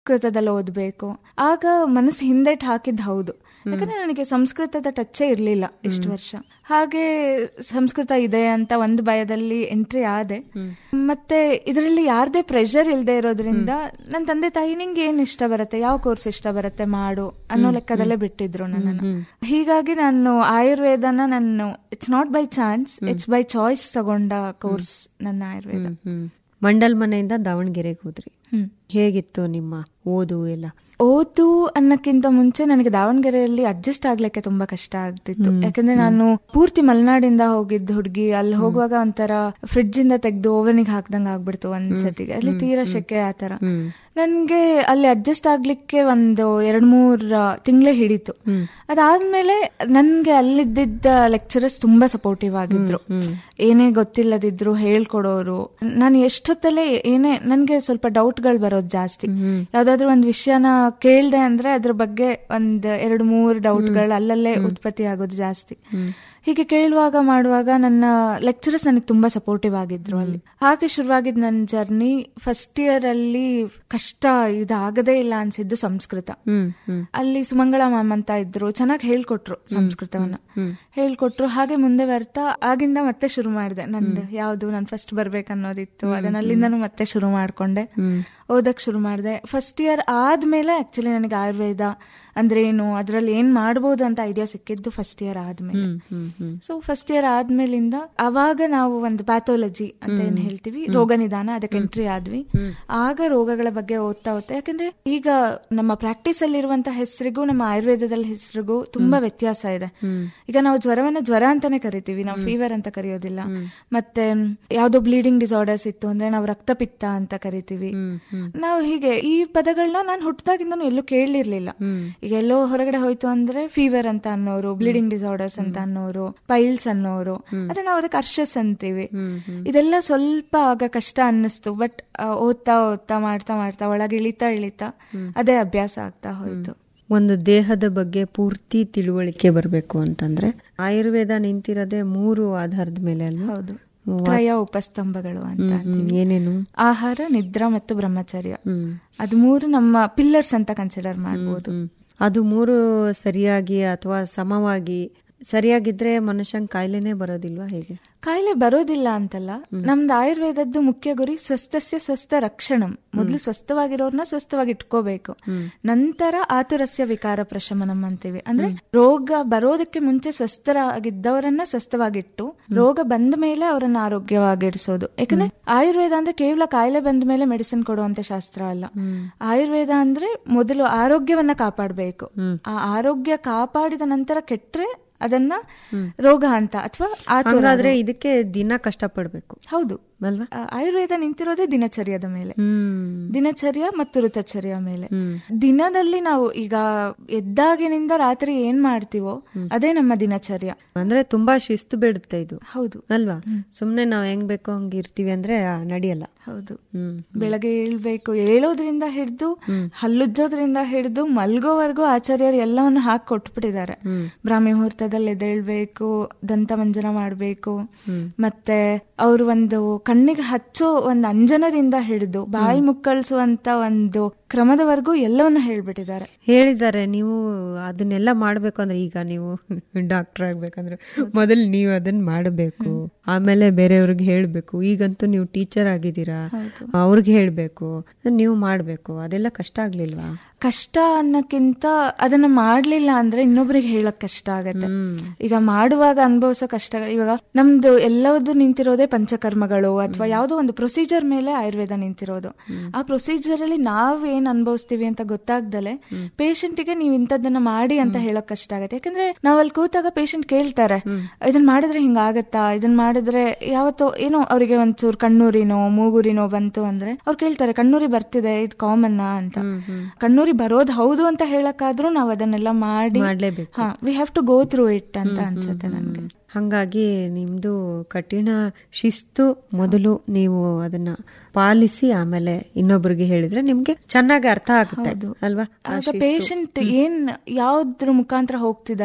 ಸಂಸ್ಕೃತದಲ್ಲಿ ಓದ್ಬೇಕು ಆಗ ಮನಸ್ಸು ಹಿಂದೆಟ್ ಹಾಕಿದ್ ಹೌದು ಯಾಕಂದ್ರೆ ನನಗೆ ಸಂಸ್ಕೃತದ ಟಚ್ಚೇ ಇರ್ಲಿಲ್ಲ ಇಷ್ಟು ವರ್ಷ ಹಾಗೆ ಸಂಸ್ಕೃತ ಇದೆ ಅಂತ ಒಂದು ಭಯದಲ್ಲಿ ಎಂಟ್ರಿ ಆದೆ ಮತ್ತೆ ಇದರಲ್ಲಿ ಯಾರ್ದೇ ಪ್ರೆಷರ್ ಇಲ್ಲದೆ ಇರೋದ್ರಿಂದ ನನ್ನ ತಂದೆ ತಾಯಿ ನಿಂಗೆ ಏನ್ ಇಷ್ಟ ಬರುತ್ತೆ ಯಾವ ಕೋರ್ಸ್ ಇಷ್ಟ ಬರುತ್ತೆ ಮಾಡು ಅನ್ನೋ ಲೆಕ್ಕದಲ್ಲೇ ಬಿಟ್ಟಿದ್ರು ನನ್ನನ್ನು ಹೀಗಾಗಿ ನಾನು ಆಯುರ್ವೇದನ ನಾನು it's not by chance it's by choice ತಗೊಂಡ ಕೋರ್ಸ್ ನನ್ನ ಆಯುರ್ವೇದ ಹ್ಮ್ ಮಂಡಲ್ ಮನೆಯಿಂದ ದಾವಣಗೆರೆಗೆ ಹೋದ್ರಿ ಹ್ಮ್ ಹೇಗಿತ್ತು ನಿಮ್ಮ ಓದು ಎಲ್ಲ ಓದು ಅನ್ನಕ್ಕಿಂತ ಮುಂಚೆ ನನಗೆ ದಾವಣಗೆರೆಯಲ್ಲಿ ಅಡ್ಜಸ್ಟ್ ಆಗ್ಲಿಕ್ಕೆ ತುಂಬಾ ಕಷ್ಟ ಆಗ್ತಿತ್ತು ಯಾಕಂದ್ರೆ ನಾನು ಪೂರ್ತಿ ಮಲೆನಾಡಿಂದ ಹೋಗಿದ್ದ ಹುಡುಗಿ ಅಲ್ಲಿ ಹೋಗುವಾಗ ಒಂಥರ ಫ್ರಿಡ್ಜ್ ಇಂದ ತೆಗೆದು ಓವನಿಗೆ ಹಾಕ್ದಂಗ ಆಗ್ಬಿಡ್ತು ಒಂದ್ಸತಿಗೆ ಅಲ್ಲಿ ತೀರಾ ಶೆಕೆ ಆತರ ನನ್ಗೆ ಅಲ್ಲಿ ಅಡ್ಜಸ್ಟ್ ಆಗ್ಲಿಕ್ಕೆ ಒಂದು ಎರಡ್ ಮೂರ್ ತಿಂಗಳೇ ಹಿಡಿತು ಅದಾದ್ಮೇಲೆ ನನ್ಗೆ ಅಲ್ಲಿದ್ದ ಲೆಕ್ಚರರ್ಸ್ ತುಂಬಾ ಸಪೋರ್ಟಿವ್ ಆಗಿದ್ರು ಏನೇ ಗೊತ್ತಿಲ್ಲದಿದ್ರು ಹೇಳ್ಕೊಡೋರು ನಾನು ಎಷ್ಟೊತ್ತಲ್ಲೇ ಏನೇ ನನ್ಗೆ ಸ್ವಲ್ಪ ಡೌಟ್ಗಳು ಬರೋದು ಜಾಸ್ತಿ ಯಾವ್ದಾದ್ರು ಒಂದ್ ವಿಷಯನ ಕೇಳ್ದೆ ಅಂದ್ರೆ ಅದ್ರ ಬಗ್ಗೆ ಒಂದ್ ಎರಡ್ ಮೂರ್ ಡೌಟ್ಗಳು ಅಲ್ಲಲ್ಲೇ ಉತ್ಪತ್ತಿ ಆಗೋದು ಜಾಸ್ತಿ ಹೀಗೆ ಕೇಳುವಾಗ ಮಾಡುವಾಗ ನನ್ನ ಲೆಕ್ಚರರ್ಸ್ ನನಗೆ ತುಂಬಾ ಸಪೋರ್ಟಿವ್ ಆಗಿದ್ರು ಅಲ್ಲಿ ಹಾಗೆ ಶುರುವಾಗಿದ್ ನನ್ನ ಜರ್ನಿ ಫಸ್ಟ್ ಇಯರ್ ಅಲ್ಲಿ ಕಷ್ಟ ಇದಾಗದೇ ಇಲ್ಲ ಅನ್ಸಿದ್ದು ಸಂಸ್ಕೃತ ಹ್ಮ್ ಹ್ಮ್ ಅಲ್ಲಿ ಸುಮಂಗಳ ಮ್ಯಾಮ್ ಅಂತ ಇದ್ರು ಚೆನ್ನಾಗಿ ಹೇಳ್ಕೊಟ್ರು ಸಂಸ್ಕೃತವನ್ನ ಹೇಳ್ಕೊಟ್ರು ಹಾಗೆ ಮುಂದೆ ಬರ್ತಾ ಆಗಿಂದ ಮತ್ತೆ ಶುರು ಮಾಡಿದೆ ನಂದು ಯಾವ್ದು ನಾನು ಫಸ್ಟ್ ಬರ್ಬೇಕನ್ನೋದಿತ್ತು ಅದನ್ನ ಅಲ್ಲಿಂದನೂ ಮತ್ತೆ ಶುರು ಮಾಡ್ಕೊಂಡೆ ಓದಕ್ ಶುರು ಮಾಡಿದೆ ಫಸ್ಟ್ ಇಯರ್ ಆದ್ಮೇಲೆ ಆಕ್ಚುಲಿ ನನಗೆ ಆಯುರ್ವೇದ ಅಂದ್ರೆ ಏನು ಅದ್ರಲ್ಲಿ ಏನ್ ಮಾಡ್ಬೋದು ಅಂತ ಐಡಿಯಾ ಸಿಕ್ಕಿದ್ದು ಫಸ್ಟ್ ಇಯರ್ ಆದ್ಮೇಲೆ ಹ್ಮ್ ಹ್ಮ್ ಸೊ ಫಸ್ಟ್ ಇಯರ್ ಆದ್ಮೇಲಿಂದ ಅವಾಗ ನಾವು ಒಂದು ಪ್ಯಾಥೋಲಜಿ ಅಂತ ಏನ್ ಹೇಳ್ತೀವಿ ರೋಗ ನಿದಾನ ಅದಕ್ಕೆ ಎಂಟ್ರಿ ಆದ್ವಿ ಆಗ ರೋಗಗಳ ಬಗ್ಗೆ ಓದ್ತಾ ಓದ್ತಾ ಯಾಕಂದ್ರೆ ಈಗ ನಮ್ಮ ಪ್ರಾಕ್ಟೀಸ್ ಅಲ್ಲಿರುವಂತ ಹೆಸರಿಗೂ ನಮ್ಮ ಆಯುರ್ವೇದದಲ್ಲಿ ಹೆಸರಿಗೂ ತುಂಬಾ ವ್ಯತ್ಯಾಸ ಇದೆ ಈಗ ನಾವು ಜ್ವರವನ್ನ ಜ್ವರ ಅಂತಾನೆ ಕರಿತೀವಿ ನಾವು ಫೀವರ್ ಅಂತ ಕರೆಯೋದಿಲ್ಲ ಮತ್ತೆ ಯಾವ್ದೋ ಬ್ಲೀಡಿಂಗ್ ಡಿಸಾರ್ಡರ್ಸ್ ಇತ್ತು ಅಂದ್ರೆ ನಾವು ರಕ್ತಪಿತ್ತ ಅಂತ ಕರಿತೀವಿ ನಾವು ಹೀಗೆ ಈ ಪದಗಳನ್ನ ನಾನು ಹುಟ್ಟದಾಗಿಂದನೂ ಎಲ್ಲೂ ಕೇಳಲಿರ್ಲಿಲ್ಲ ಈಗ ಎಲ್ಲೋ ಹೊರಗಡೆ ಹೋಯ್ತು ಅಂದ್ರೆ ಫೀವರ್ ಅಂತ ಅನ್ನೋರು ಬ್ಲೀಡಿಂಗ್ ಡಿಸಾರ್ಡರ್ಸ್ ಅಂತ ಅನ್ನೋರು ಪೈಲ್ಸ್ ಅನ್ನೋರು ಆದ್ರೆ ನಾವು ಅದಕ್ಕೆ ಅರ್ಷಸ್ ಅಂತೀವಿ ಇದೆಲ್ಲ ಸ್ವಲ್ಪ ಆಗ ಕಷ್ಟ ಅನ್ನಿಸ್ತು ಬಟ್ ಓದ್ತಾ ಓದ್ತಾ ಮಾಡ್ತಾ ಮಾಡ್ತಾ ಒಳಗೆ ಇಳಿತಾ ಇಳಿತಾ ಅದೇ ಅಭ್ಯಾಸ ಆಗ್ತಾ ಹೋಯ್ತು ಒಂದು ದೇಹದ ಬಗ್ಗೆ ಪೂರ್ತಿ ತಿಳುವಳಿಕೆ ಬರಬೇಕು ಅಂತಂದ್ರೆ ಆಯುರ್ವೇದ ನಿಂತಿರೋದೇ ಮೂರು ಆಧಾರದ ಮೇಲೆ ಅಲ್ವಾ ಹೌದು ತ್ರಯ ಉಪಸ್ತಂಭಗಳು ಅಂತ ಹ್ಮ್, ಏನೇನು ಆಹಾರ ನಿದ್ರಾ ಮತ್ತು ಬ್ರಹ್ಮಚರ್ಯ ಹ್ಮ್ ಅದು ಮೂರು ನಮ್ಮ ಪಿಲ್ಲರ್ಸ್ ಅಂತ ಕನ್ಸಿಡರ್ ಮಾಡಬಹುದು ಹ್ಮ್. ಅದು ಮೂರು ಸರಿಯಾಗಿ ಅಥವಾ ಸಮವಾಗಿ ಸರಿಯಾಗಿದ್ರೆ ಮನುಷ್ಯನ್ ಕಾಯಿಲೆನೇ ಬರೋದಿಲ್ವಾ ಹೇಗೆ ಕಾಯಿಲೆ ಬರೋದಿಲ್ಲ ಅಂತಲ್ಲ ನಮ್ದು ಆಯುರ್ವೇದದ್ದು ಮುಖ್ಯ ಗುರಿ ಸ್ವಸ್ಥಸ್ಯ ಸ್ವಸ್ಥ ರಕ್ಷಣಂ ಮೊದಲು ಸ್ವಸ್ಥವಾಗಿರೋರ್ನ ಸ್ವಸ್ಥವಾಗಿ ಇಟ್ಕೋಬೇಕು ನಂತರ ಆತುರಸ್ಯ ವಿಕಾರ ಪ್ರಶಮನಂ ಅಂತೀವಿ ಅಂದ್ರೆ ರೋಗ ಬರೋದಕ್ಕೆ ಮುಂಚೆ ಸ್ವಸ್ಥರಾಗಿದ್ದವರನ್ನ ಸ್ವಸ್ಥವಾಗಿಟ್ಟು ರೋಗ ಬಂದ ಮೇಲೆ ಅವರನ್ನ ಆರೋಗ್ಯವಾಗಿಡಿಸೋದು ಯಾಕಂದ್ರೆ ಆಯುರ್ವೇದ ಅಂದ್ರೆ ಕೇವಲ ಕಾಯಿಲೆ ಬಂದ ಮೇಲೆ ಮೆಡಿಸಿನ್ ಕೊಡುವಂತ ಶಾಸ್ತ್ರ ಅಲ್ಲ ಆಯುರ್ವೇದ ಅಂದ್ರೆ ಮೊದಲು ಆರೋಗ್ಯವನ್ನ ಕಾಪಾಡಬೇಕು ಆ ಆರೋಗ್ಯ ಕಾಪಾಡಿದ ನಂತರ ಕೆಟ್ರೆ ಅದನ್ನ ರೋಗ ಅಂತ ಅಥವಾ ಆತುರ ಹಾಗಾದ್ರೆ ಇದಕ್ಕೆ ದಿನ ಕಷ್ಟ ಪಡ್ಬೇಕು ಹೌದು ಅಲ್ವಾ ಆ, ಆಯುರ್ವೇದ ನಿಂತಿರೋದೇ ದಿನಚರ್ಯದ ಮೇಲೆ ಹ್ಮ್ ದಿನಚರ್ಯ ಮತ್ತು ಋತಚರ್ಯ ಮೇಲೆ ದಿನದಲ್ಲಿ ನಾವು ಈಗ ಎದ್ದಾಗಿನಿಂದ ರಾತ್ರಿ ಏನ್ ಮಾಡ್ತೀವೋ ಅದೇ ನಮ್ಮ ದಿನಚರ್ಯ ಅಂದ್ರೆ ತುಂಬಾ ಶಿಸ್ತು ಬೇಡುತ್ತೆ ಇದು ಹೌದು ಅಲ್ವಾ ಸುಮ್ನೆ ನಾವ್ ಹೆಂಗ್ ಬೇಕೋ ಹಂಗ ಇರ್ತೀವಿ ಅಂದ್ರೆ ಆ, ನಡೆಯಲ್ಲ ಹೌದು ಹ್ಮ್ ಬೆಳಗ್ಗೆ ಏಳ್ಬೇಕು ಏಳೋದ್ರಿಂದ ಹಿಡಿದು ಹಲ್ಲುಜ್ಜೋದ್ರಿಂದ ಹಿಡಿದು ಮಲ್ಗೋವರೆಗೂ ಆಚಾರ್ಯರು ಎಲ್ಲವನ್ನು ಹಾಕಿ ಕೊಟ್ಬಿಟ್ಟಿದ್ದಾರೆ ಬ್ರಾಹ್ಮಿ ಮುಹೂರ್ತದಲ್ಲಿ ಎದ್ದೇಳ್ಬೇಕು ದಂತ ಮಂಜನ ಮಾಡ್ಬೇಕು ಮತ್ತೆ ಅವರು ಒಂದು ಕಣ್ಣಿಗೆ ಹಚ್ಚೋ ಒಂದು ಅಂಜನದಿಂದ ಹಿಡಿದು ಬಾಯಿ ಮುಕ್ಕಳಿಸುವಂತ ಒಂದು ಕ್ರಮದವರೆಗೂ ಎಲ್ಲವನ್ನ ಹೇಳ್ಬಿಟ್ಟಿದ್ದಾರೆ ಹೇಳಿದ್ದಾರೆ ನೀವು ಅದನ್ನೆಲ್ಲ ಮಾಡ್ಬೇಕು ಅಂದ್ರೆ ಈಗ ನೀವು ಡಾಕ್ಟರ್ ಆಗ್ಬೇಕಂದ್ರೆ ಮೊದಲು ನೀವು ಅದನ್ನ ಮಾಡಬೇಕು ಆಮೇಲೆ ಬೇರೆಯವ್ರಿಗೆ ಹೇಳ್ಬೇಕು ಈಗಂತೂ ನೀವು ಟೀಚರ್ ಆಗಿದ್ದೀರಾ ಅವ್ರಿಗೆ ಹೇಳ್ಬೇಕು ನೀವು ಮಾಡ್ಬೇಕು ಅದೆಲ್ಲ ಕಷ್ಟ ಆಗ್ಲಿಲ್ವಾ ಕಷ್ಟ ಅನ್ನಕ್ಕಿಂತ ಅದನ್ನ ಮಾಡ್ಲಿಲ್ಲ ಅಂದ್ರೆ ಇನ್ನೊಬ್ರಿಗೆ ಹೇಳಕ್ ಕಷ್ಟ ಆಗತ್ತೆ ಈಗ ಮಾಡುವಾಗ ಅನುಭವಿಸೋ ಕಷ್ಟ ಇವಾಗ ನಮ್ದು ಎಲ್ಲವೂ ನಿಂತಿರೋದೇ ಪಂಚಕರ್ಮಗಳು ಅಥವಾ ಯಾವ್ದೋ ಒಂದು ಪ್ರೊಸೀಜರ್ ಮೇಲೆ ಆಯುರ್ವೇದ ನಿಂತಿರೋದು ಆ ಪ್ರೊಸೀಜರ್ ಅಲ್ಲಿ ನಾವ್ ಏನ್ ಅನುಭವಿಸ್ತೀವಿ ಅಂತ ಗೊತ್ತಾಗ್ದಲೆ ಪೇಷಂಟಿಗೆ ನೀವ್ ಇಂಥದ್ದನ್ನ ಮಾಡಿ ಅಂತ ಹೇಳಕ್ ಕಷ್ಟ ಆಗತ್ತೆ ಯಾಕಂದ್ರೆ ನಾವ್ ಅಲ್ಲಿ ಕೂತಾಗ ಪೇಷಂಟ್ ಕೇಳ್ತಾರೆ ಇದನ್ ಮಾಡಿದ್ರೆ ಹಿಂಗಾಗತ್ತಾ ಇದನ್ ಮಾಡಿದ್ರೆ ಯಾವತ್ತೋ ಏನೋ ಅವರಿಗೆ ಒಂಚೂರು ಕಣ್ಣೂರಿನೋ ಮೂಗುರಿನೋ ಬಂತು ಅಂದ್ರೆ ಅವ್ರು ಕೇಳ್ತಾರೆ ಕಣ್ಣೂರಿ ಬರ್ತಿದೆ ಇದು ಕಾಮನ್ನ ಅಂತ ಕಣ್ಣೂರಿ ಬರೋದ್ ಹೌದು ಅಂತ ಹೇಳಕ್ಕಾದ್ರೂ ನಾವ್ ಅದನ್ನೆಲ್ಲ ಮಾಡಿ ಮಾಡ್ಲೇಬೇಕು ಹಾ we have to go through it ಅಂತ ಅನ್ಸುತ್ತೆ ನನ್ಗೆ ಹಂಗಾಗಿ ನಿಮ್ದು ಕಠಿಣ ಶಿಸ್ತು ಮೊದಲು ನೀವು ಅದನ್ನ ಪಾಲಿಸಿ ಆಮೇಲೆ ಇನ್ನೊಬ್ರಿಗೆ ಹೇಳಿದ್ರೆ ನಿಮ್ಗೆ ಚೆನ್ನಾಗಿ ಅರ್ಥ ಆಗುತ್ತೆ ಅಲ್ವಾ ಆ ಆಗ ಶಿಸ್ತು. ಪೇಷಂಟ್ ಏನ್ ಯಾವ್ದ್ರ ಮುಖಾಂತರ ಹೋಗ್ತಿದ್ದಾರೆ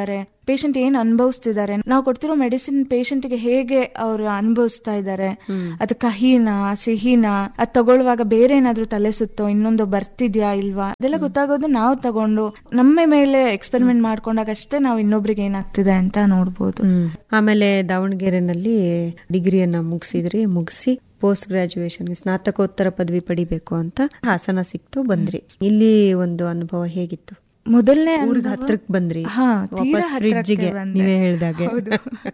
ಪೇಷಂಟ್ ಏನ್ ಅನುಭವಿಸ್ತಿದ್ದಾರೆ ನಾವು ಕೊಡ್ತಿರೋ ಮೆಡಿಸಿನ್ ಗೆ ಹೇಗೆ ಅವರು ಅನುಭವಿಸ್ತಾ ಇದ್ದಾರೆ ಅದು ಕಹಿನ ಸಿಹಿನ ಅದ್ ತಗೊಳ್ಳುವಾಗ ಬೇರೆ ಏನಾದ್ರೂ ತಲೆ ಸುತ್ತೋ ಇನ್ನೊಂದು ಬರ್ತಿದ್ಯಾ ಇಲ್ವಾ ಅದೆಲ್ಲ ಗೊತ್ತಾಗೋದು ನಾವು ತಗೊಂಡು ನಮ್ಮ ಮೇಲೆ ಎಕ್ಸ್ಪೆರಿಮೆಂಟ್ ಮಾಡ್ಕೊಂಡಾಗ ಅಷ್ಟೇ ನಾವು ಇನ್ನೊಬ್ರಿಗೆ ಏನಾಗ್ತಿದೆ ಅಂತ ನೋಡ್ಬೋದು ಹ್ಮ್. ಆಮೇಲೆ ದಾವಣಗೆರೆನಲ್ಲಿ ಡಿಗ್ರಿಯನ್ನ ಮುಗಿಸಿದ್ರಿ ಮುಗಿಸಿ ಪೋಸ್ಟ್ ಗ್ರಾಜುಯೇಷನ್ ಸ್ನಾತಕೋತ್ತರ ಪದವಿ ಪಡಿಬೇಕು ಅಂತ ಹಾಸನ ಸಿಕ್ತು ಬಂದ್ರಿ ಇಲ್ಲಿ ಒಂದು ಅನುಭವ ಹೇಗಿತ್ತು ಮೊದಲನೇ ಊರಿಗೆ ಹತ್ರಕ್ ಬಂದ್ರಿ ಹಾ, ತೀರಾ ವಾಪಸ್ ಹತ್ರಕ್ಕೆ ಫ್ರಿಡ್ಜ್ಗೆ ಬಂದೆ. ನೀವೇ ಹೇಳ್ದಾಗೆ ಹೌದು.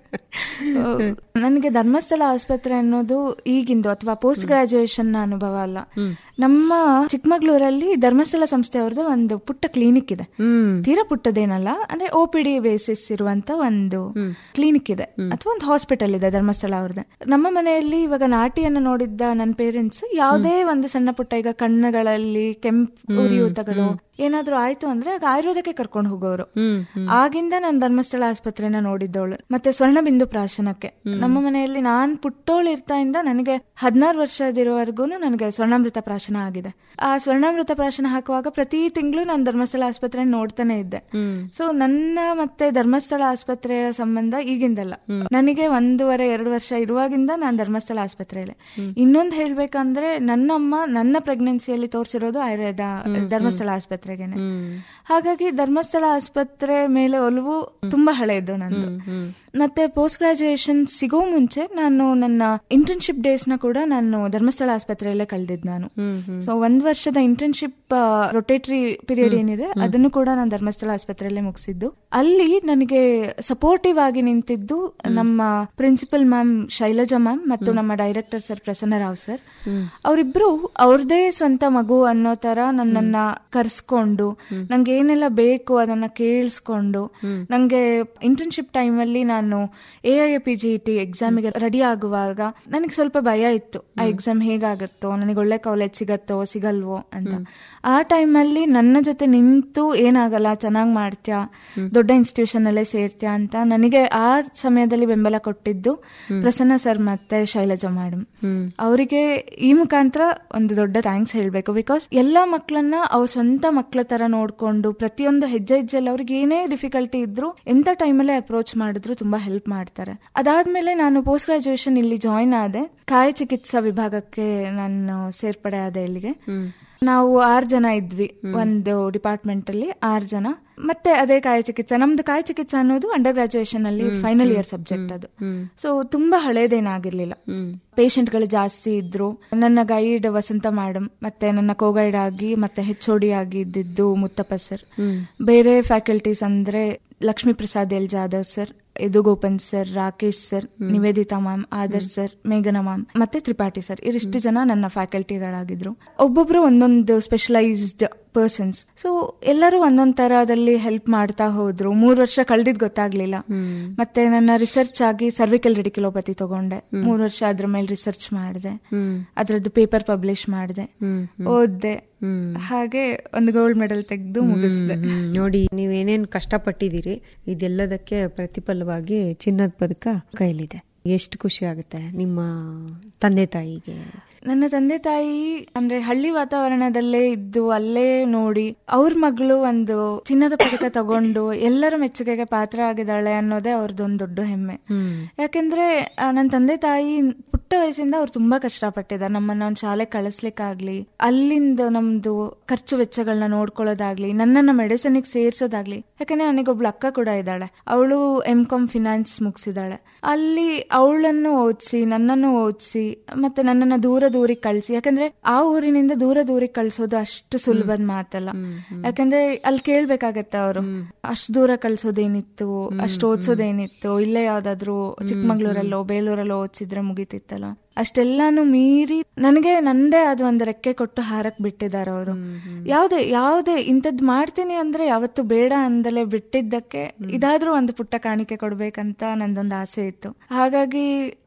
ನನಗೆ ಧರ್ಮಸ್ಥಳ ಆಸ್ಪತ್ರೆ ಅನ್ನೋದು ಈಗಿಂದು ಅಥವಾ ಪೋಸ್ಟ್ ಗ್ರಾಜುಯೇಷನ್ ನ ಅನುಭವ ಅಲ್ಲ ನಮ್ಮ ಚಿಕ್ಕಮಗಳೂರಲ್ಲಿ ಧರ್ಮಸ್ಥಳ ಸಂಸ್ಥೆಯವ್ರದ್ದು ಒಂದು ಪುಟ್ಟ ಕ್ಲಿನಿಕ್ ಇದೆ ಹ್ಮ್ ತೀರಾ ಪುಟ್ಟದೇನಲ್ಲ ಅಂದ್ರೆ ಒ ಪಿ ಡಿ ಬೇಸಿಸ್ ಇರುವಂತ ಒಂದು ಕ್ಲಿನಿಕ್ ಇದೆ ಅಥವಾ ಒಂದು ಹಾಸ್ಪಿಟಲ್ ಇದೆ ಧರ್ಮಸ್ಥಳ ಅವ್ರದ್ದು ನಮ್ಮ ಮನೆಯಲ್ಲಿ ಇವಾಗ ನಾಟಿಯನ್ನು ನೋಡಿದ್ದ ನನ್ನ ಪೇರೆಂಟ್ಸ್ ಯಾವುದೇ ಒಂದು ಸಣ್ಣ ಪುಟ್ಟ ಈಗ ಕಣ್ಣುಗಳಲ್ಲಿ ಕೆಂಪು ಉರಿಯೂತಗಳು ಏನಾದ್ರೂ ಆಯ್ತು ಅಂದ್ರೆ ಆಗ ಆಯುರ್ವೇದಕ್ಕೆ ಕರ್ಕೊಂಡು ಹೋಗೋರು ಹ್ಮ್ ಹ್ಮ್ ಆಗಿಂದ ನಾನು ಧರ್ಮಸ್ಥಳ ಆಸ್ಪತ್ರೆನ ನೋಡಿದ್ದವಳು ಮತ್ತೆ ಸ್ವರ್ಣಬಿಂದು ಪ್ರಾಶನಕ್ಕೆ ನಮ್ಮ ಮನೆಯಲ್ಲಿ ನಾನ್ ಪುಟ್ಟೋಳು ಇರ್ತಾ ಇಂದ ನನಗೆ ಹದಿನಾರು ವರ್ಷದಿರುವವರೆಗೂ ನನಗೆ ಸ್ವರ್ಣಾಮೃತ ಪ್ರಾಶನ ಆಗಿದೆ ಆ ಸ್ವರ್ಣಾಮೃತ ಪ್ರಾಶನ ಹಾಕುವಾಗ ಪ್ರತಿ ತಿಂಗಳು ನಾನು ಧರ್ಮಸ್ಥಳ ಆಸ್ಪತ್ರೆ ನೋಡ್ತಾನೆ ಇದ್ದೆ ಹ್ಮ್ ಸೊ ನನ್ನ ಮತ್ತೆ ಧರ್ಮಸ್ಥಳ ಆಸ್ಪತ್ರೆಯ ಸಂಬಂಧ ಈಗಿಂದಲ್ಲ ನನಗೆ ಒಂದೂವರೆ ಎರಡು ವರ್ಷ ಇರುವಾಗಿಂದ ನಾನು ಧರ್ಮಸ್ಥಳ ಆಸ್ಪತ್ರೆಯಲ್ಲಿ ಇನ್ನೊಂದು ಹೇಳ್ಬೇಕಂದ್ರೆ ನನ್ನಮ್ಮ ನನ್ನ ಪ್ರೆಗ್ನೆನ್ಸಿಯಲ್ಲಿ ತೋರಿಸಿರೋದು ಆಯುರ್ವೇದ ಧರ್ಮಸ್ಥಳ ಆಸ್ಪತ್ರೆಗೆನೆ ಹ್ಮ್ ಹಾಗಾಗಿ ಧರ್ಮಸ್ಥಳ ಆಸ್ಪತ್ರೆ ಮೇಲೆ ಒಲವು ತುಂಬಾ ಹಳೆಯದು ನಂದು ಹ್ಮ್ ಮತ್ತೆ ಪೋಸ್ಟ್ ಗ್ರಾಜುಯೇಷನ್ ಸಿಗೋ ಮುಂಚೆ ನಾನು ನನ್ನ ಇಂಟರ್ನ್ಶಿಪ್ ಡೇಸ್ ನ ಕೂಡ ನಾನು ಧರ್ಮಸ್ಥಳ ಆಸ್ಪತ್ರೆಯಲ್ಲೇ ಕಳೆದಿದ್ದು ನಾನು ಹ್ಮ್ ಹ್ಮ್ ಸೊ ಒಂದ್ ವರ್ಷದ ಇಂಟರ್ನ್ಶಿಪ್ ರೊಟೇಟರಿ ಪೀರಿಯಡ್ ಏನಿದೆ ಅದನ್ನು ಕೂಡ ನಾನು ಧರ್ಮಸ್ಥಳ ಆಸ್ಪತ್ರೆಯಲ್ಲೇ ಮುಗಿಸಿದ್ದು ಅಲ್ಲಿ ನನಗೆ ಸಪೋರ್ಟಿವ್ ಆಗಿ ನಿಂತಿದ್ದು ನಮ್ಮ ಪ್ರಿನ್ಸಿಪಲ್ ಮ್ಯಾಮ್ ಶೈಲಜಾ ಮ್ಯಾಮ್ ಮತ್ತು ನಮ್ಮ director sir Prasanna Rao sir ಅವರಿಬ್ರು ಅವ್ರದೇ ಸ್ವಂತ ಮಗು ಅನ್ನೋ ತರ ನನ್ನನ್ನ ಕರ್ಸ್ಕೊಂಡು ನಂಗೆ ಏನೆಲ್ಲ ಬೇಕು ಅದನ್ನ ಕೇಳಿಸ್ಕೊಂಡು ನಂಗೆ ಇಂಟರ್ನ್ಶಿಪ್ ಟೈಮ್ ಅಲ್ಲಿ ನಾನು A I P G T ಎಕ್ಸಾಮಿಗೆ ರೆಡಿ ಆಗುವಾಗ ನನಗೆ ಸ್ವಲ್ಪ ಭಯ ಇತ್ತು ಆ ಎಕ್ಸಾಮ್ ಹೇಗಾಗತ್ತೋ ನನಗೆ ಒಳ್ಳೆ ಕಾಲೇಜ್ ಸಿಗತ್ತೋ ಸಿಗಲ್ವೋ ಅಂತ ಆ ಟೈಮಲ್ಲಿ ನನ್ನ ಜೊತೆ ನಿಂತು ಏನಾಗಲ್ಲ ಚೆನ್ನಾಗಿ ಮಾಡ್ತ್ಯಾ ದೊಡ್ಡ ಇನ್ಸ್ಟಿಟ್ಯೂಷನ್ ಅಲ್ಲೇ ಸೇರ್ತ್ಯಾ ಅಂತ ನನಗೆ ಆ ಸಮಯದಲ್ಲಿ ಬೆಂಬಲ ಕೊಟ್ಟಿದ್ದು ಪ್ರಸನ್ನ ಸರ್ ಮತ್ತೆ ಶೈಲಜಾ ಮೇಡಮ್ ಹ್ಮ್ ಅವರಿಗೆ ಈ ಮುಖಾಂತರ ಒಂದು ದೊಡ್ಡ ಥ್ಯಾಂಕ್ಸ್ ಹೇಳ್ಬೇಕು ಬಿಕಾಸ್ ಎಲ್ಲಾ ಮಕ್ಕಳನ್ನ ಅವ್ರ ಸ್ವಂತ ಮಕ್ಕಳ ತರ ನೋಡ್ಕೊಂಡು ಪ್ರತಿಯೊಂದು ಹೆಜ್ಜೆ ಹೆಜ್ಜೆಲ್ಲಿ ಅವ್ರಿಗೆ ಏನೇ ಡಿಫಿಕಲ್ಟಿ ಇದ್ರು ಎಂತ ಟೈಮಲ್ಲೇ ಅಪ್ರೋಚ್ ಮಾಡಿದ್ರು ತುಂಬಾ ಹೆಲ್ಪ್ ಮಾಡ್ತಾರೆ ಅದಾದ್ಮೇಲೆ ನಾನು ಪೋಸ್ಟ್ ಗ್ರಾಜುಯೇಷನ್ ಇಲ್ಲಿ ಜಾಯಿನ್ ಆದೆ ಕಾಯ ಚಿಕಿತ್ಸಾ ವಿಭಾಗಕ್ಕೆ ನಾನು ಸೇರ್ಪಡೆ ಆದೆ ಇಲ್ಲಿಗೆ ಹ್ಮ್ ನಾವು ಆರ್ ಜನ ಇದ್ವಿ ಒಂದು ಡಿಪಾರ್ಟ್ಮೆಂಟ್ ಅಲ್ಲಿ ಆರ್ ಜನ ಮತ್ತೆ ಅದೇ ಕಾಯ ಚಿಕಿತ್ಸಾ ನಮ್ದು ಕಾಯ ಚಿಕಿತ್ಸಾ ಅನ್ನೋದು ಅಂಡರ್ ಗ್ರಾಜುಯೇಷನ್ ಅಲ್ಲಿ ಫೈನಲ್ ಇಯರ್ ಸಬ್ಜೆಕ್ಟ್ ಅದು ಹ್ಮ್ ಸೊ ತುಂಬಾ ಹಳೇದೇನಾಗಿರ್ಲಿಲ್ಲ ಹ್ಮ್ ಪೇಷಂಟ್ಗಳು ಜಾಸ್ತಿ ಇದ್ರು ನನ್ನ ಗೈಡ್ ವಸಂತ ಮೇಡಮ್ ಮತ್ತೆ ನನ್ನ ಕೋ ಗೈಡ್ ಆಗಿ ಮತ್ತೆ ಹೆಚ್ ಡಿ ಆಗಿ ಇದ್ದಿದ್ದು ಮುತ್ತಪ್ಪ ಸರ್ ಹ್ಮ್ ಬೇರೆ ಫ್ಯಾಕಲ್ಟೀಸ್ ಅಂದ್ರೆ Lakshmi Prasad L Jadhav sir Yadugopan sir Rakesh sir Nivedita ma'am Adarsh sir ಮೇಘನಾ ಮ್ಯಾಮ್ ಮತ್ತೆ ತ್ರಿಪಾಠಿ ಸರ್ ಇರಿಷ್ಟು ಜನ ನನ್ನ ಫ್ಯಾಕಲ್ಟಿಗಳಾಗಿದ್ರು ಒಬ್ಬೊಬ್ರು ಒಂದೊಂದು ಸ್ಪೆಷಲೈಸ್ಡ್ ಪರ್ಸನ್ಸ್ ಸೊ ಎಲ್ಲರೂ ಒಂದೊಂದ್ ತರದಲ್ಲಿ ಹೆಲ್ಪ್ ಮಾಡ್ತಾ ಹೋದ್ರು ಮೂರ್ ವರ್ಷ ಕಳ್ದಿದ್ ಗೊತ್ತಾಗ್ಲಿಲ್ಲ ಹ್ಮ್ ಮತ್ತೆ ನನ್ನ ರಿಸರ್ಚ್ ಆಗಿ ಸರ್ವಿಕಲ್ ರೆಡಿಕ್ಯುಲೋಪತಿ ತಗೊಂಡೆ ಮೂರ್ ವರ್ಷ ಅದ್ರ ಮೇಲೆ ರಿಸರ್ಚ್ ಮಾಡಿದೆ ಹ್ಮ್ ಅದ್ರದ್ದು ಪೇಪರ್ ಪಬ್ಲಿಷ್ ಮಾಡಿದೆ ಹ್ಮ್ ಓದ್ದೆ ಹ್ಮ್ ಹಾಗೆ ಒಂದು ಗೋಲ್ಡ್ ಮೆಡಲ್ ತೆಗೆದು ಮುಗಿಸ್ದೆ ಹ್ಮ್. ನೋಡಿ ನೀವೇನೇನ್ ಕಷ್ಟಪಟ್ಟಿದ್ದೀರಿ ಇದೆಲ್ಲದಕ್ಕೆ ಪ್ರತಿಫಲವಾಗಿ ಚಿನ್ನದ ಪದಕ ಕೈಲಿದೆ ಎಷ್ಟು ಖುಷಿ ಆಗುತ್ತೆ ನಿಮ್ಮ ತಂದೆ ತಾಯಿಗೆ ನನ್ನ ತಂದೆ ತಾಯಿ ಅಂದ್ರೆ ಹಳ್ಳಿ ವಾತಾವರಣದಲ್ಲೇ ಇದ್ದು ಅಲ್ಲೇ ನೋಡಿ ಅವ್ರ ಮಗಳು ಒಂದು ಚಿನ್ನದ ಪದಕ ತಗೊಂಡು ಎಲ್ಲರ ಮೆಚ್ಚುಗೆಗೆ ಪಾತ್ರ ಆಗಿದ್ದಾಳೆ ಅನ್ನೋದೇ ಅವ್ರದ್ದೊಂದು ದೊಡ್ಡ ಹೆಮ್ಮೆ ಹ್ಮ್ ಯಾಕೆಂದ್ರೆ ಆ, ನನ್ನ ತಂದೆ ತಾಯಿ ಪುಟ್ಟ ವಯಸ್ಸಿಂದ ಅವ್ರು ತುಂಬಾ ಕಷ್ಟಪಟ್ಟಿದ್ದಾರೆ ನಮ್ಮನ್ನ ಒಂದು ಶಾಲೆ ಕಳಿಸ್ಲಿಕ್ಕಾಗ್ಲಿ ಅಲ್ಲಿಂದ ನಮ್ದು ಖರ್ಚು ವೆಚ್ಚಗಳನ್ನ ನೋಡ್ಕೊಳ್ಳೋದಾಗ್ಲಿ ನನ್ನನ್ನ ಮೆಡಿಸಿನ್ಗೆ ಸೇರ್ಸೋದಾಗ್ಲಿ ಯಾಕಂದ್ರೆ ನನಗೊಬ್ಳು ಅಕ್ಕ ಕೂಡ ಇದ್ದಾಳೆ ಅವಳು ಎಂ ಕಾಮ್ ಫಿನಾನ್ಸ್ ಮುಗಿಸಿದಾಳೆ ಅಲ್ಲಿ ಅವಳನ್ನು ಓದಿಸಿ ನನ್ನನ್ನು ಓದಿಸಿ ಮತ್ತೆ ನನ್ನನ್ನ ದೂರ ದೂರಿಗೆ ಕಳ್ಸಿ ಯಾಕಂದ್ರೆ ಆ ಊರಿನಿಂದ ದೂರ ದೂರಿಗೆ ಕಳ್ಸೋದು ಅಷ್ಟು ಸುಲಭದ ಮಾತಲ್ಲ ಯಾಕಂದ್ರೆ ಅಲ್ಲಿ ಕೇಳ್ಬೇಕಾಗತ್ತೆ ಅವರು ಅಷ್ಟು ದೂರ ಕಳ್ಸೋದೇನಿತ್ತು ಅಷ್ಟು ಓದ್ಸೋದೇನಿತ್ತು ಇಲ್ಲೇ ಯಾವ್ದಾದ್ರು ಚಿಕ್ಕಮಂಗ್ಳೂರಲ್ಲೋ ಬೇಲೂರಲ್ಲೋ ಓದಿಸಿದ್ರೆ ಮುಗಿತಿತ್ತಲ್ಲ ಅಷ್ಟೆಲ್ಲಾನು ಮೀರಿ ನನಗೆ ನಂದೇ ಆದ ಒಂದು ರೆಕ್ಕೆ ಕೊಟ್ಟು ಹಾರಕ್ ಬಿಟ್ಟಿದ್ದಾರೆ ಅವರು ಯಾವ್ದೇ ಯಾವ್ದೇ ಇಂಥದ್ ಮಾಡ್ತೀನಿ ಅಂದ್ರೆ ಯಾವತ್ತು ಬೇಡ ಅಂದಲೇ ಬಿಟ್ಟಿದ್ದಕ್ಕೆ ಇದಾದ್ರೂ ಒಂದು ಪುಟ್ಟ ಕಾಣಿಕೆ ಕೊಡ್ಬೇಕಂತ ನಂದೊಂದು ಆಸೆ ಇತ್ತು ಹಾಗಾಗಿ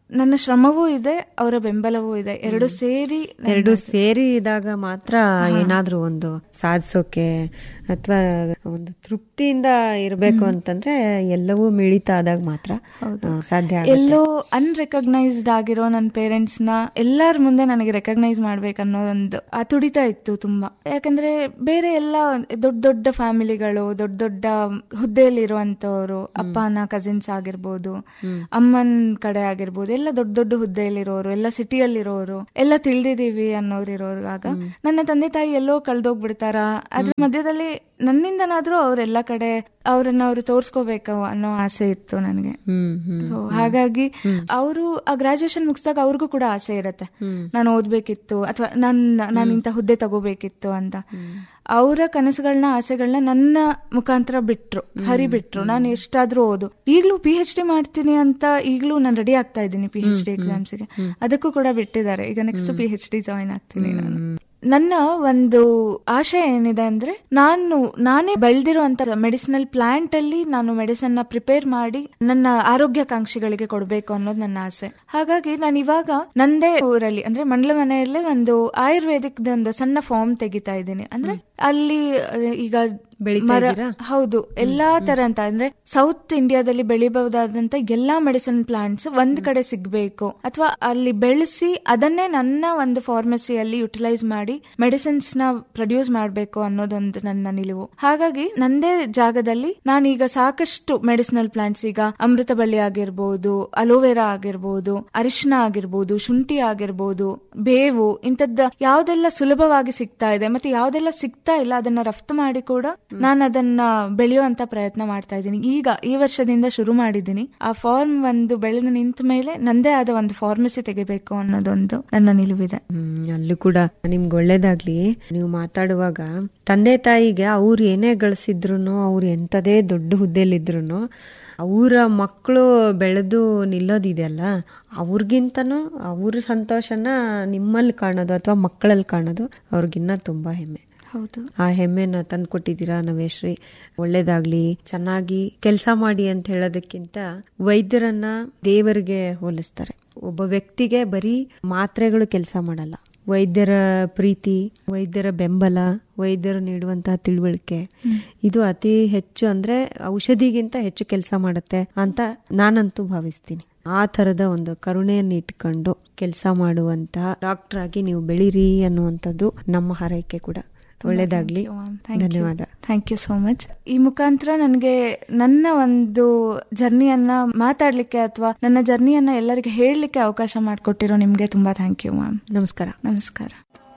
ನನ್ನ ಶ್ರಮವೂ ಇದೆ ಅವರ ಬೆಂಬಲವೂ ಇದೆ ಎರಡು ಸೇರಿ ಎರಡು ಸೇರಿ ಇದ್ದಾಗ ಮಾತ್ರ ಏನಾದ್ರೂ ಒಂದು ಸಾಧಿಸೋಕೆ ಅಥವಾ ಒಂದು ತೃಪ್ತಿಯಿಂದ ಇರಬೇಕು ಅಂತಂದ್ರೆ ಎಲ್ಲವೂ ಮಿಳಿತ ಆದಾಗ ಮಾತ್ರ ಆ, ಸಾಧ್ಯ ಆಗುತ್ತೆ. ಎಲ್ಲೋ ಅನ್ರೆಕಗ್ನೈಸ್ಡ್ ಆಗಿರೋ ನನ್ನ ಪೇರೆಂಟ್ಸ್ ನ ಎಲ್ಲಾರ ಮುಂದೆ ನನಗೆ ರೆಕಗ್ನೈಸ್ ಮಾಡ್ಬೇಕು ಅನ್ನೋದೊಂದು ಆ ತುಡಿತ ಇತ್ತು ತುಂಬಾ ಯಾಕಂದ್ರೆ ಬೇರೆ ಎಲ್ಲ ದೊಡ್ಡ ದೊಡ್ಡ ಫ್ಯಾಮಿಲಿಗಳು ದೊಡ್ಡ ದೊಡ್ಡ ಹುದ್ದೆಯಲ್ಲಿರುವಂತವ್ರು ಅಪ್ಪನ ಕಸಿನ್ಸ್ ಆಗಿರ್ಬೋದು ಅಮ್ಮನ್ ಕಡೆ ಆಗಿರ್ಬೋದು ಎಲ್ಲ ದೊಡ್ಡ ದೊಡ್ಡ ಹುದ್ದೆಯಲ್ಲಿರೋರು ಎಲ್ಲ ಸಿಟಿಯಲ್ಲಿರೋರು ಎಲ್ಲ ತಿಳಿದಿದೀವಿ ಅನ್ನೋರಿರೋವಾಗ ನನ್ನ ತಂದೆ ತಾಯಿ ಎಲ್ಲೋ ಕಳ್ದೋಗ್ಬಿಡ್ತಾರ ಅದ್ರ ಮಧ್ಯದಲ್ಲಿ ನನ್ನಿಂದನಾದ್ರೂ ಅವ್ರೆಲ್ಲ ಕಡೆ ಅವ್ರನ್ನ ಅವ್ರು ತೋರ್ಸ್ಕೋಬೇಕು ಅನ್ನೋ ಆಸೆ ಇತ್ತು ನನಗೆ ಹ್ಮ್ ಹ್ಮ್ So, ಹಾಗಾಗಿ ಅವರು ಆ ಗ್ರಾಜುಯೇಷನ್ ಮುಗಿಸಿದಾಗ ಅವ್ರಿಗೂ ಕೂಡ ಆಸೆ ಇರತ್ತೆ ನಾನು ಓದ್ಬೇಕಿತ್ತು ಅಥವಾ ನಾನ್ ನಾನು ಇಂಥ ಹುದ್ದೆ ತಗೋಬೇಕಿತ್ತು ಅಂತ ಅವರ ಕನಸುಗಳನ್ನ ಆಸೆಗಳನ್ನ ನನ್ನ ಮುಖಾಂತರ ಬಿಟ್ರು ಹರಿ ಬಿಟ್ರು ನಾನು ಎಷ್ಟಾದ್ರೂ ಓದು ಈಗ್ಲೂ ಪಿ ಎಚ್ ಡಿ ಮಾಡ್ತೀನಿ ಅಂತ ಈಗ್ಲೂ ನಾನು ರೆಡಿ ಆಗ್ತಾ ಇದ್ದೀನಿ ಪಿ ಎಚ್ ಡಿ ಎಕ್ಸಾಮ್ಸ್ಗೆ ಅದಕ್ಕೂ ಕೂಡ ಬಿಟ್ಟಿದ್ದಾರೆ ಈಗ next P H D join ಆಗ್ತೀನಿ ನಾನು ನನ್ನ ಒಂದು ಆಶಯ ಏನಿದೆ ಅಂದ್ರೆ ನಾನು ನಾನೇ ಬೆಳೆದಿರುವಂತ ಮೆಡಿಸಿನಲ್ ಪ್ಲಾಂಟ್ ಅಲ್ಲಿ ನಾನು ಮೆಡಿಸಿನ್ ನ ಪ್ರಿಪೇರ್ ಮಾಡಿ ನನ್ನ ಆರೋಗ್ಯಾಕಾಂಕ್ಷಿಗಳಿಗೆ ಕೊಡಬೇಕು ಅನ್ನೋದು ನನ್ನ ಆಸೆ ಹಾಗಾಗಿ ನಾನು ಇವಾಗ ನಂದೇ ಊರಲ್ಲಿ ಅಂದ್ರೆ ಮಂಡ್ಲ ಮನೆಯಲ್ಲೇ ಒಂದು ಆಯುರ್ವೇದಿಕ್ ಒಂದು ಸಣ್ಣ ಫಾರ್ಮ್ ತೆಗಿತಾ ಇದ್ದೀನಿ ಅಂದ್ರೆ ಅಲ್ಲಿ ಅಹ್, ಈಗ ಬೆಳಿತಾ ಮರ ಇದ್ದೀರಾ? ಹೌದು ಎಲ್ಲಾ ತರ ಅಂತ ಅಂದ್ರೆ ಸೌತ್ ಇಂಡಿಯಾದಲ್ಲಿ ಬೆಳಿಬಹುದಾದಂತ ಎಲ್ಲಾ ಮೆಡಿಸಿನ್ ಪ್ಲಾಂಟ್ಸ್ ಒಂದ್ ಕಡೆ ಸಿಗ್ಬೇಕು ಅಥವಾ ಅಲ್ಲಿ ಬೆಳೆಸಿ ಅದನ್ನೇ ನನ್ನ ಒಂದು ಫಾರ್ಮಸಿಯಲ್ಲಿ ಯುಟಿಲೈಸ್ ಮಾಡಿ ಮೆಡಿಸಿನ್ಸ್ ನ ಪ್ರೊಡ್ಯೂಸ್ ಮಾಡಬೇಕು ಅನ್ನೋದೊಂದು ನನ್ನ ನಿಲುವು ಹಾಗಾಗಿ ನಂದೇ ಜಾಗದಲ್ಲಿ ನಾನೀಗ ಸಾಕಷ್ಟು ಮೆಡಿಸಿನಲ್ ಪ್ಲಾಂಟ್ಸ್ ಈಗ ಅಮೃತ ಬಳ್ಳಿ ಆಗಿರ್ಬೋದು ಅಲೋವೆರಾ ಆಗಿರ್ಬೋದು ಅರಿಶಿನ ಆಗಿರ್ಬೋದು ಶುಂಠಿ ಆಗಿರ್ಬೋದು ಬೇವು ಇಂಥದ್ದ ಯಾವ್ದೆಲ್ಲ ಸುಲಭವಾಗಿ ಸಿಗ್ತಾ ಇದೆ ಮತ್ತೆ ಯಾವ್ದೆಲ್ಲ ಸಿಗ್ತಾ ಇಲ್ಲ ಅದನ್ನ ರಫ್ತು ಮಾಡಿ ಕೂಡ ನಾನು ಅದನ್ನ ಬೆಳೆಯುವಂತ ಪ್ರಯತ್ನ ಮಾಡ್ತಾ ಇದ್ದೀನಿ ಈಗ ಈ ವರ್ಷದಿಂದ ಶುರು ಮಾಡಿದ್ದೀನಿ ಆ ಫಾರ್ಮ್ ಒಂದು ಬೆಳೆದು ನಿಂತ ಮೇಲೆ ನಂದೇ ಆದ ಒಂದು ಫಾರ್ಮಸಿ ತೆಗಿಬೇಕು ಅನ್ನೋದೊಂದು ನನ್ನ ನಿಲುವಿದೆ ಹ್ಮ್ ಅಲ್ಲೂ ಕೂಡ ನಿಮ್ಗೆ ಒಳ್ಳೇದಾಗ್ಲಿ ನೀವು ಮಾತಾಡುವಾಗ ತಂದೆ ತಾಯಿಗೆ ಅವ್ರು ಏನೇ ಗಳಿಸಿದ್ರು ಅವ್ರು ಎಂತದೇ ದೊಡ್ಡ ಹುದ್ದೆಲಿದ್ರು ಅವರ ಮಕ್ಕಳು ಬೆಳೆದು ನಿಲ್ಲೋದಿದೆಯಲ್ಲ ಅವ್ರಿಗಿಂತನೂ ಅವ್ರ ಸಂತೋಷನ ನಿಮ್ಮಲ್ಲಿ ಕಾಣೋದು ಅಥವಾ ಮಕ್ಕಳಲ್ಲಿ ಕಾಣೋದು ಅವ್ರಿಗಿನ್ನ ತುಂಬಾ ಹೆಮ್ಮೆ ಹೌದು ಆ ಹೆಮ್ಮೆನ ತಂದ್ಕೊಟ್ಟಿದ್ದೀರಾ ನವೇಶ್ರೀ ಒಳ್ಳೇದಾಗ್ಲಿ ಚೆನ್ನಾಗಿ ಕೆಲಸ ಮಾಡಿ ಅಂತ ಹೇಳೋದಕ್ಕಿಂತ ವೈದ್ಯರನ್ನ ದೇವರಿಗೆ ಹೋಲಿಸ್ತಾರೆ ಒಬ್ಬ ವ್ಯಕ್ತಿಗೆ ಬರೀ ಮಾತ್ರೆಗಳು ಕೆಲಸ ಮಾಡಲ್ಲ ವೈದ್ಯರ ಪ್ರೀತಿ ವೈದ್ಯರ ಬೆಂಬಲ ವೈದ್ಯರು ನೀಡುವಂತಹ ತಿಳುವಳಿಕೆ ಇದು ಅತಿ ಹೆಚ್ಚು ಅಂದ್ರೆ ಔಷಧಿಗಿಂತ ಹೆಚ್ಚು ಕೆಲಸ ಮಾಡುತ್ತೆ ಅಂತ ನಾನಂತೂ ಭಾವಿಸ್ತೀನಿ ಆ ತರದ ಒಂದು ಕರುಣೆಯನ್ನು ಇಟ್ಕೊಂಡು ಕೆಲಸ ಮಾಡುವಂತಹ ಡಾಕ್ಟರ್ ಆಗಿ ನೀವು ಬೆಳೀರಿ ಅನ್ನುವಂಥದ್ದು ನಮ್ಮ ಹಾರೈಕೆ ಕೂಡ ಒಳ್ಳೇದಾಗ್ಲಿ ಧನ್ಯವಾದ ಥ್ಯಾಂಕ್ ಯು ಸೋ ಮಚ್ ಈ ಮುಖಾಂತರ ನನಗೆ ನನ್ನ ಒಂದು ಜರ್ನಿಯನ್ನ ಮಾತಾಡ್ಲಿಕ್ಕೆ ಅಥವಾ ನನ್ನ ಜರ್ನಿಯನ್ನ ಎಲ್ಲರಿಗೆ ಹೇಳಲಿಕ್ಕೆ ಅವಕಾಶ ಮಾಡಿಕೊಟ್ಟಿರೋ ನಿಮ್ಗೆ ತುಂಬಾ ಥ್ಯಾಂಕ್ ಯು ಮ್ಯಾಮ್ ನಮಸ್ಕಾರ ನಮಸ್ಕಾರ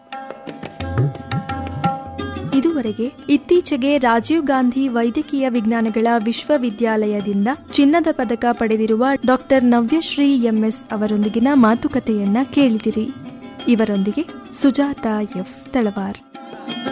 ಇದುವರೆಗೆ ಇತ್ತೀಚೆಗೆ ರಾಜೀವ್ ಗಾಂಧಿ ವೈದ್ಯಕೀಯ ವಿಜ್ಞಾನಗಳ ವಿಶ್ವವಿದ್ಯಾಲಯದಿಂದ ಚಿನ್ನದ ಪದಕ ಪಡೆದಿರುವ ಡಾಕ್ಟರ್ ನವ್ಯಶ್ರೀ ಎಂಎಸ್ ಅವರೊಂದಿಗಿನ ಮಾತುಕತೆಯನ್ನ ಕೇಳಿದಿರಿ ಇವರೊಂದಿಗೆ ಸುಜಾತ ಎಫ್ ತಳವಾರ್